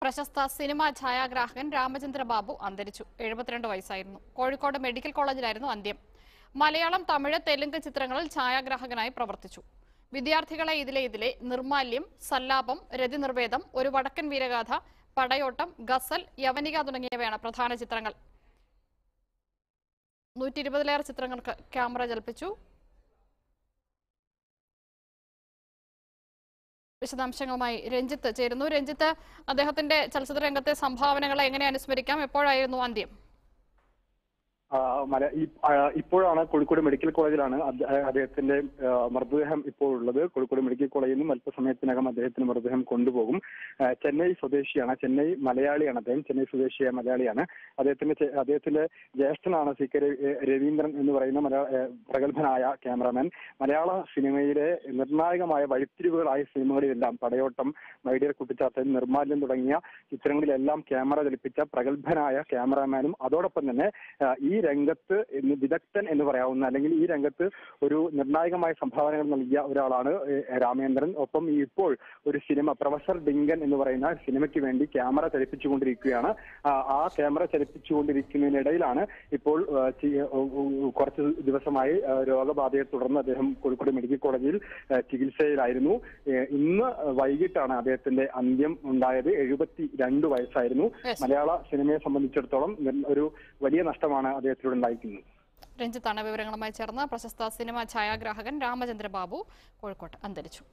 പ്രശസ്ത സിനിമാ ഛായാഗ്രാഹകൻ രാമചന്ദ്ര ബാബു അന്തരിച്ചു എഴുപത്തിരണ്ട് വയസ്സായിരുന്നു കോഴിക്കോട് മെഡിക്കൽ കോളേജിലായിരുന്നു അന്ത്യം മലയാളം തമിഴ് തെലുങ്ക് ചിത്രങ്ങളിൽ ഛായാഗ്രാഹകനായി പ്രവർത്തിച്ചു വിദ്യാർത്ഥികളെ ഇതിലെ ഇതിലെ നിർമാല്യം സല്ലാപം രതിനിർവേദം ഒരു വടക്കൻ വീരഗാഥ പടയോട്ടം ഗസൽ യവനിക തുടങ്ങിയവയാണ് പ്രധാന ചിത്രങ്ങൾ നൂറ്റി ഇരുപതിലേറെ ചിത്രങ്ങൾക്ക് ക്യാമറ ചലിപ്പിച്ചു വിശദാംശങ്ങളുമായി രഞ്ജിത്ത് ചേരുന്നു രഞ്ജിത്ത് അദ്ദേഹത്തിന്റെ ചലച്ചിത്ര രംഗത്തെ സംഭാവനകളെ എങ്ങനെ അനുസ്മരിക്കാം എപ്പോഴായിരുന്നു അന്ത്യം ആ, മല ഈ- ആ, ഇപ്പോഴാണ് കോഴിക്കോട് മെഡിക്കൽ കോളേജിലാണ് അദ്ദേ- അദ്ദേഹത്തിന്റെ ആ, മൃതദേഹം ഇപ്പോൾ ഉള്ളത് കോഴിക്കോട് മെഡിക്കൽ കോളേജിൽ നിന്നും അല്പസമയത്തിനകം അദ്ദേഹത്തിന്റെ മൃതദേഹം കൊണ്ടുപോകും ആ, ചെന്നൈ സ്വദേശിയാണ് ചെന്നൈ മലയാളിയാണ് അദ്ദേഹം ചെന്നൈ സ്വദേശിയായ മലയാളിയാണ് അദ്ദേഹത്തിന്റെ ചെ- അദ്ദേഹത്തിന്റെ ജ്യേഷ്ഠനാണ് സി കെ രവി- രവീന്ദ്രൻ എന്ന് പറയുന്ന മലയാള ഏ, പ്രഗത്ഭനായ ക്യാമറാമാൻ മലയാള സിനിമയിലെ നിർണായകമായ വഴിത്തിരിവുകളായ സിനിമകളിലെല്ലാം പടയോട്ടം മൈഡിയർ കുട്ടിച്ചാത്തൻ നിർമ്മാല്യം തുടങ്ങിയ ചിത്രങ്ങളിലെല്ലാം ക്യാമറ ചലിപ്പിച്ച പ്രഗത്ഭനായ ക്യാമറാമാനും അതോടൊപ്പം തന്നെ ആ, ഈ രംഗത്ത് ഇന്ന് വിദഗ്ധൻ എന്ന് പറയാവുന്ന അല്ലെങ്കിൽ ഈ രംഗത്ത് ഒരു നിർണായകമായ സംഭാവനകൾ നൽകിയ ഒരാളാണ് ഏ, രാമേന്ദ്രൻ ഒപ്പം ഈ ഇപ്പോൾ ഒരു സിനിമ പ്രൊഫസർ ഡിങ്കൻ എന്ന് പറയുന്ന സിനിമയ്ക്ക് വേണ്ടി ക്യാമറ ചലിപ്പിച്ചുകൊണ്ടിരിക്കുകയാണ് ആ, ആ ക്യാമറ ചലിപ്പിച്ചുകൊണ്ടിരിക്കുന്നതിനിടയിലാണ് ഇപ്പോൾ ആ, ചി- ഉ- ഉ- കുറച്ച് ദിവസമായി ആ, രോഗബാധയെ തുടർന്ന് അദ്ദേഹം കോഴിക്കോട് മെഡിക്കൽ കോളേജിൽ ആ, ചികിത്സയിലായിരുന്നു ഏ, ഇന്ന് വൈകിട്ടാണ് അദ്ദേഹത്തിന്റെ അന്ത്യം ഉണ്ടായത് എഴുപത്തി രണ്ട് വയസ്സായിരുന്നു Yes. മലയാള സിനിമയെ സംബന്ധിച്ചിടത്തോളം നിർ- ഒരു വലിയ നഷ്ടമാണ് അദ്ദേഹത്തിലൂടെ ഉണ്ടായിരിക്കുന്നത് രഞ്ജിത്താണ് വിവരങ്ങളുമായി ചേർന്ന് പ്രശസ്ത സിനിമാ ഛായാഗ്രാഹകൻ രാമചന്ദ്ര ബാബു കോഴിക്കോട്ട് അന്തരിച്ചു